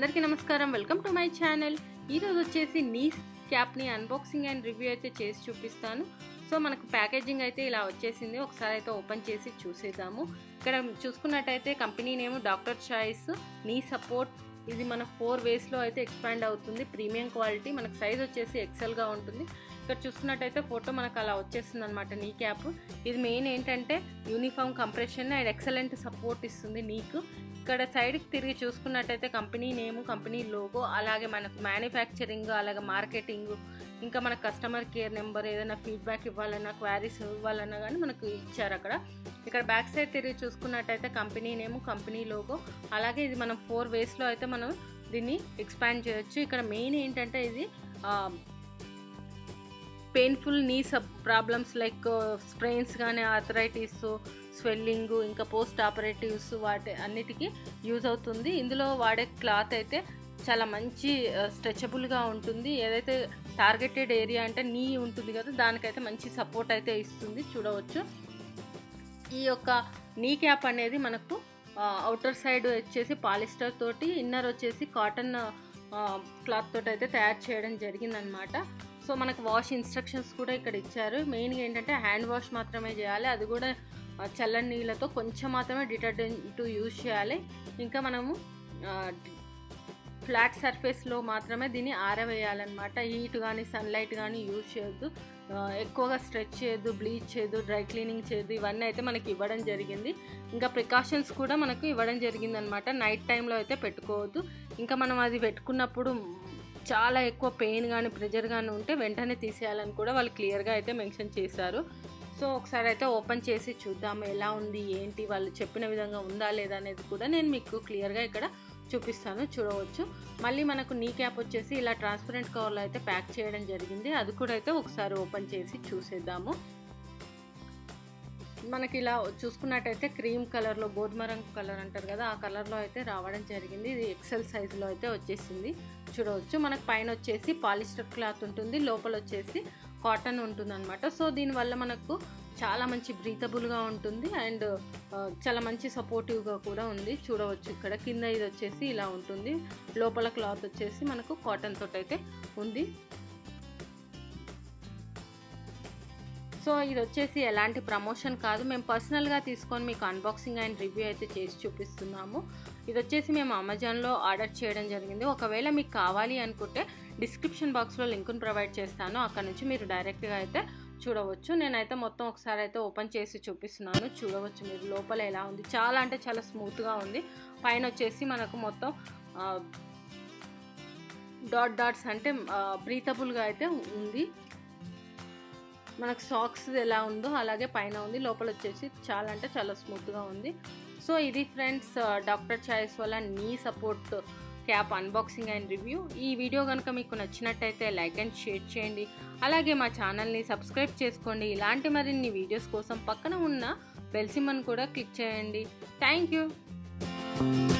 అందరికీ నమస్కారం welcome to my channel ఈరోజు వచ్చేసి నీ క్యాప్ని అన్బాక్సింగ్ అండ్ రివ్యూ అయితే చేసి చూపిస్తాను సో మనకు ప్యాకేజింగ్ అయితే ఇలా వచ్చేసింది ఒకసారి అయితే ఓపెన్ చేసి చూసేద్దాము ఇక్కడ చూసుకున్నట్టయితే company name doctor choice knee support ఇది మన ఫోర్ వేస్లో అయితే ఎక్స్పాండ్ అవుతుంది ప్రీమియం క్వాలిటీ మనకు సైజ్ వచ్చేసి ఎక్సెల్గా ఉంటుంది ఇక్కడ చూసుకున్నట్టయితే ఫోటో మనకు అలా వచ్చేస్తుంది అనమాట నీ క్యాప్ ఇది మెయిన్ ఏంటంటే uniform compression and excellent support ఇస్తుంది నీకు ఇక్కడ సైడ్కి తిరిగి చూసుకున్నట్టయితే కంపెనీ నేము కంపెనీ లోగో అలాగే మనకు మ్యానుఫ్యాక్చరింగ్ అలాగే మార్కెటింగ్ ఇంకా మన కస్టమర్ కేర్ నెంబర్ ఏదైనా ఫీడ్బ్యాక్ ఇవ్వాలన్నా క్వారీస్ ఇవ్వాలన్నా కానీ మనకు ఇచ్చారు అక్కడ ఇక్కడ బ్యాక్ సైడ్ తిరిగి చూసుకున్నట్టయితే కంపెనీ నేము కంపెనీ లోగో అలాగే ఇది మనం ఫోర్ వేస్లో అయితే మనం దీన్ని ఎక్స్పాండ్ చేయొచ్చు ఇక్కడ మెయిన్ ఏంటంటే ఇది painful knee sub problems like sprains కానీ ఆథరైటిస్ స్వెల్లింగ్ ఇంకా పోస్ట్ ఆపరేటివ్స్ వాటి అన్నిటికీ యూజ్ అవుతుంది ఇందులో వాడే క్లాత్ అయితే చాలా మంచి స్ట్రెచబుల్గా ఉంటుంది ఏదైతే టార్గెటెడ్ ఏరియా అంటే నీ ఉంటుంది కదా దానికైతే మంచి సపోర్ట్ అయితే ఇస్తుంది చూడవచ్చు ఈ యొక్క నీ క్యాప్ అనేది మనకు అవుటర్ సైడ్ వచ్చేసి పాలిస్టర్ తోటి ఇన్నర్ వచ్చేసి కాటన్ క్లాత్ తోటి అయితే తయారు చేయడం జరిగిందనమాట సో మనకు వాష్ ఇన్స్ట్రక్షన్స్ కూడా ఇక్కడ ఇచ్చారు మెయిన్గా ఏంటంటే హ్యాండ్ వాష్ మాత్రమే చేయాలి అది కూడా చల్లని నీళ్ళతో కొంచెం మాత్రమే డిటర్జెంట్ యూజ్ చేయాలి ఇంకా మనము ఫ్లాట్ సర్ఫేస్లో మాత్రమే దీన్ని ఆరవేయాలన్నమాట హీట్ కానీ సన్లైట్ కానీ యూజ్ చేయొద్దు ఎక్కువగా స్ట్రెచ్ చేయొద్దు బ్లీచ్ చేయొద్దు డ్రై క్లీనింగ్ చేయొద్దు ఇవన్నీ అయితే మనకి ఇవ్వడం జరిగింది ఇంకా ప్రికాషన్స్ కూడా మనకు ఇవ్వడం జరిగిందనమాట నైట్ టైంలో అయితే పెట్టుకోవద్దు ఇంకా మనం అది పెట్టుకున్నప్పుడు చాలా ఎక్కువ పెయిన్ కానీ ప్రెజర్ కానీ ఉంటే వెంటనే తీసేయాలని కూడా వాళ్ళు క్లియర్గా అయితే మెన్షన్ చేశారు సో ఒకసారి అయితే ఓపెన్ చేసి చూద్దాము ఎలా ఉంది ఏంటి వాళ్ళు చెప్పిన విధంగా ఉందా లేదా అనేది కూడా నేను మీకు క్లియర్గా ఇక్కడ చూపిస్తాను చూడవచ్చు మళ్ళీ మనకు నీ క్యాప్ వచ్చేసి ఇలా ట్రాన్స్పరెంట్ కవర్లో అయితే ప్యాక్ చేయడం జరిగింది అది కూడా అయితే ఒకసారి ఓపెన్ చేసి చూసేద్దాము మనకి ఇలా చూసుకున్నట్టయితే క్రీమ్ కలర్లో గోధుమ రంగు కలర్ అంటారు కదా ఆ కలర్లో అయితే రావడం జరిగింది ఇది ఎక్సెల్ సైజులో అయితే వచ్చేసింది చూడవచ్చు మనకు పైన వచ్చేసి పాలిస్టర్ క్లాత్ ఉంటుంది లోపల వచ్చేసి కాటన్ ఉంటుంది అనమాట సో దీనివల్ల మనకు చాలా మంచి బ్రీతబుల్గా ఉంటుంది అండ్ చాలా మంచి సపోర్టివ్గా కూడా ఉంది చూడవచ్చు ఇక్కడ కింద ఇది వచ్చేసి ఇలా ఉంటుంది లోపల క్లాత్ వచ్చేసి మనకు కాటన్ తోటి అయితే ఉంది సో ఇది వచ్చేసి ఎలాంటి ప్రమోషన్ కాదు మేము పర్సనల్గా తీసుకొని మీకు అన్బాక్సింగ్ అండ్ రివ్యూ అయితే చేసి చూపిస్తున్నాము ఇది వచ్చేసి మేము అమెజాన్లో ఆర్డర్ చేయడం జరిగింది ఒకవేళ మీకు కావాలి అనుకుంటే డిస్క్రిప్షన్ బాక్స్లో లింకును ప్రొవైడ్ చేస్తాను అక్కడ నుంచి మీరు డైరెక్ట్గా అయితే చూడవచ్చు నేనైతే మొత్తం ఒకసారి అయితే ఓపెన్ చేసి చూపిస్తున్నాను చూడవచ్చు మీరు లోపల ఎలా ఉంది చాలా అంటే చాలా స్మూత్గా ఉంది పైన వచ్చేసి మనకు మొత్తం డాట్ డాట్స్ అంటే బ్రీతబుల్గా అయితే ఉంది మనకు సాక్స్ ఎలా ఉందో అలాగే పైన ఉంది లోపల వచ్చేసి చాలా అంటే చాలా స్మూత్గా ఉంది సో ఇది ఫ్రెండ్స్ డాక్టర్ చాయిస్ వల్ల knee support cap unboxing and review ఈ వీడియో కనుక మీకు నచ్చినట్టయితే లైక్ అండ్ షేర్ చేయండి అలాగే మా ఛానల్ని సబ్స్క్రైబ్ చేసుకోండి ఇలాంటి మరిన్ని వీడియోస్ కోసం పక్కన ఉన్న బెల్ సిమ్మని కూడా క్లిక్ చేయండి థ్యాంక్ యూ